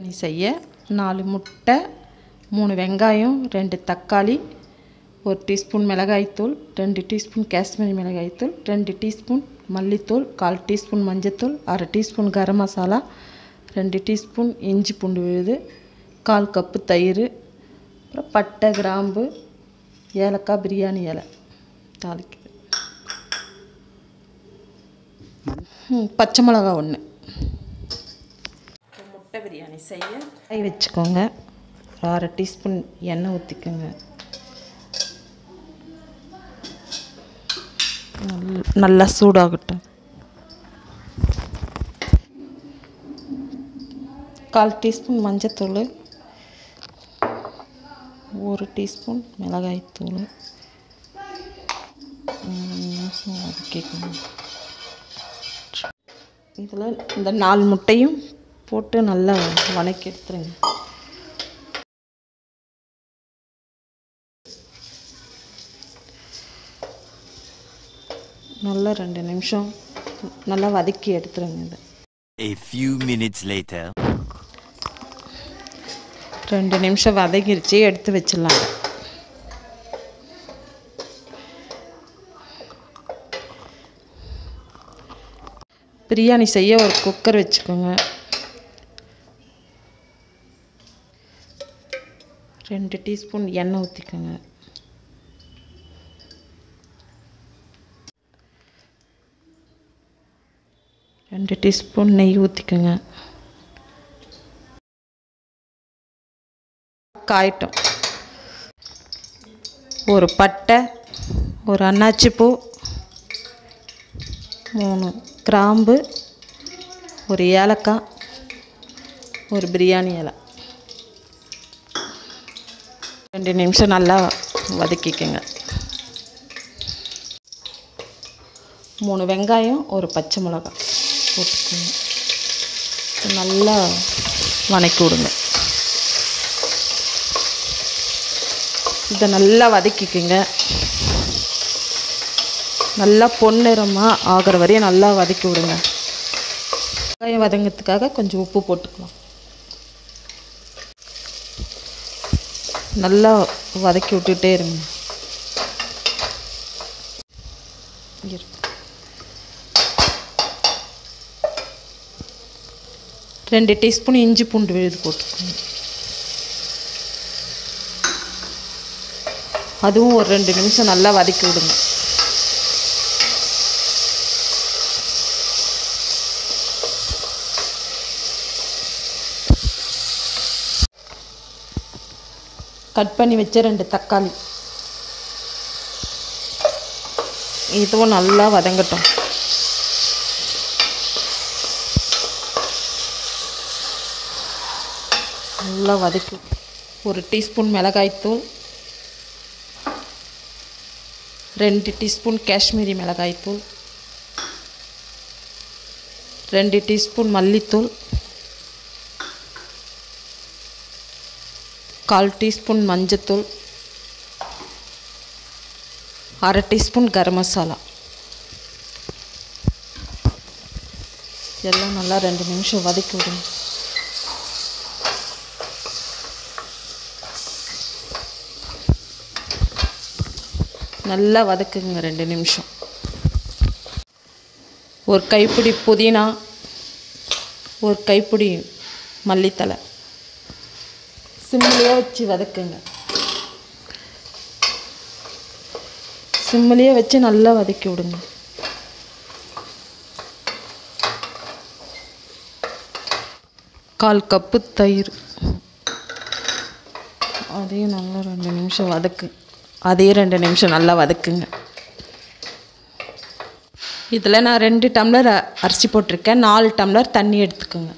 பிரியாணி செய்ய நாலு முட்டை மூணு வெங்காயம் ரெண்டு தக்காளி ஒரு டீஸ்பூன் மிளகாய்த்தூள் ரெண்டு டீஸ்பூன் காஷ்மீரி மிளகாய்த்தூள் ரெண்டு டீஸ்பூன் மல்லித்தூள் கால் டீஸ்பூன் மஞ்சத்தூள் அரை டீஸ்பூன் கரம் மசாலா ரெண்டு டீஸ்பூன் இஞ்சி பூண்டு விழுது கால் கப்பு தயிர் அப்புறம் பட்டை கிராம்பு ஏலக்காய் பிரியாணி இலை தாளிக்கு ம், பச்சை மிளகா ஒன்று முட்டை பிரியாணி செய்ய கை வச்சுக்கோங்க ஒரு அரை டீஸ்பூன் எண்ணெய் ஊற்றிக்கோங்க நல்- நல்லா சூடாகட்டும் கால் டீஸ்பூன் மஞ்சத்தூள் ஒரு டீஸ்பூன் மிளகாய்த்தூள் வதக்கிக்கணும் இதில் இந்த நாலு முட்டையும் போட்டு நல்லா வதக்கி எடுத்துருங்க நல்லா ரெண்டு நிமிஷம் நல்லா வதக்கி எடுத்துருங்க இதை A few minutes later. ரெண்டு நிமிஷம் வதக்கிருச்சு எடுத்து வச்சிடலாம் பிரியாணி செய்ய ஒரு குக்கர் வச்சுக்கோங்க ரெண்டு டீஸ்பூன் எண்ணெய் ஊற்றிக்கோங்க ரெண்டு டீஸ்பூன் நெய் ஊற்றிக்கோங்க காயட்டும் ஒரு பட்டை ஒரு அன்னாச்சி பூ மூணு கிராம்பு ஒரு ஏலக்காய் ஒரு பிரியாணி இலை ரெண்டு நிமிஷம் நல்லா வதக்கிக்கோங்க மூணு வெங்காயம் ஒரு பச்சை மிளகாய் போட்டுக்கோங்க நல்லா வதக்கி விடுங்க இதை நல்லா வதக்கிக்கோங்க நல்லா பொன்னிறமாக ஆகிற வரையும் நல்லா வதக்கி விடுங்க வெங்காயம் வதங்கிறதுக்காக கொஞ்சம் உப்பு போட்டுக்கலாம் நல்லா வதக்கி விட்டுட்டே இருங்க இரு. ரெண்டு டீஸ்பூன் இஞ்சி பூண்டு விழுது போட்டுக்கோங்க அதுவும் ஒரு ரெண்டு நிமிஷம் நல்லா வதக்கி விடுங்க கட் பண்ணி வச்ச ரெண்டு தக்காளி இதுவும் நல்லா வதங்கட்டும் நல்லா வதக்கி ஒரு டீஸ்பூன் மிளகாய்த்தூள் ரெண்டு டீஸ்பூன் காஷ்மீரி மிளகாய்த்தூள் ரெண்டு டீஸ்பூன் மல்லித்தூள் கால் டீஸ்பூன் மஞ்சத்தூள் அரை டீஸ்பூன் கரம் மசாலா எல்லாம் நல்லா ரெண்டு நிமிஷம் வதக்கி விடுங்க நல்லா வதக்குங்க ரெண்டு நிமிஷம் ஒரு கைப்பிடி புதினா ஒரு கைப்பிடி மல்லித்தலை சிம்மிலேயே வச்சு வதக்குங்க சிம்மிலேயே வச்சு நல்லா வதக்கி விடுங்க கால் கப்பு தயிர் அதையும் நல்லா ரெண்டு நிமிஷம் வதக்கு அதையும் ரெண்டு நிமிஷம் நல்லா வதக்குங்க இதில் நான் ரெண்டு டம்ளர் அ- அரிசி போட்டிருக்கேன் நாலு டம்ளர் தண்ணி எடுத்துக்கோங்க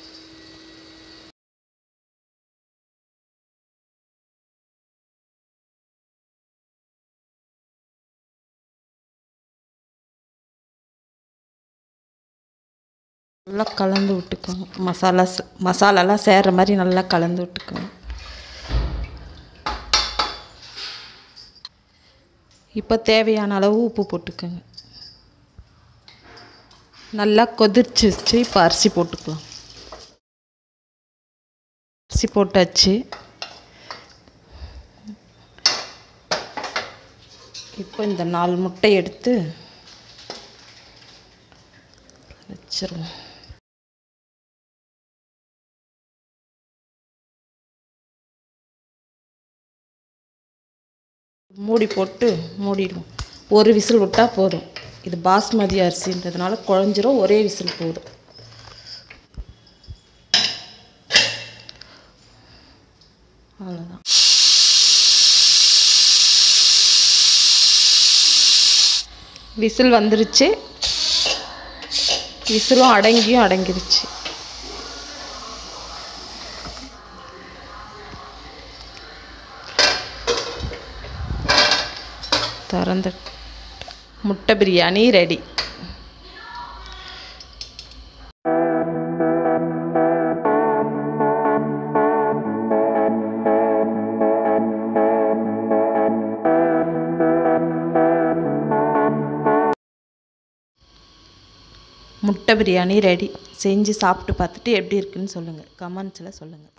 நல்லா கலந்து விட்டுக்கோங்க மசாலா ச- மசாலாலாம் சேர்ற மாதிரி நல்லா கலந்து விட்டுக்கோங்க இப்போ தேவையான அளவு உப்பு போட்டுக்கோங்க நல்லா கொதிச்சிச்சு இப்போ அரிசி போட்டுக்கலாம் அரிசி போட்டாச்சு இப்போ இந்த நாலு முட்டை எடுத்து வச்சிருவோம் மூடி போட்டு மூடிடுவோம் ஒரு விசில் விட்டால் போதும் இது பாஸ்மதி அரிசின்றதுனால குழஞ்சிரும் ஒரே விசில் போதும் அவ்வளோதான் விசில் வந்துருச்சு விசிலும் அடங்கியும் அடங்கிருச்சு திறந்து முட்டை பிரியாணி ரெடி முட்டை பிரியாணி ரெடி செஞ்சு சாப்பிட்டு பார்த்துட்டு எப்படி இருக்குன்னு சொல்லுங்கள் கமெண்ட்ஸில் சொல்லுங்கள்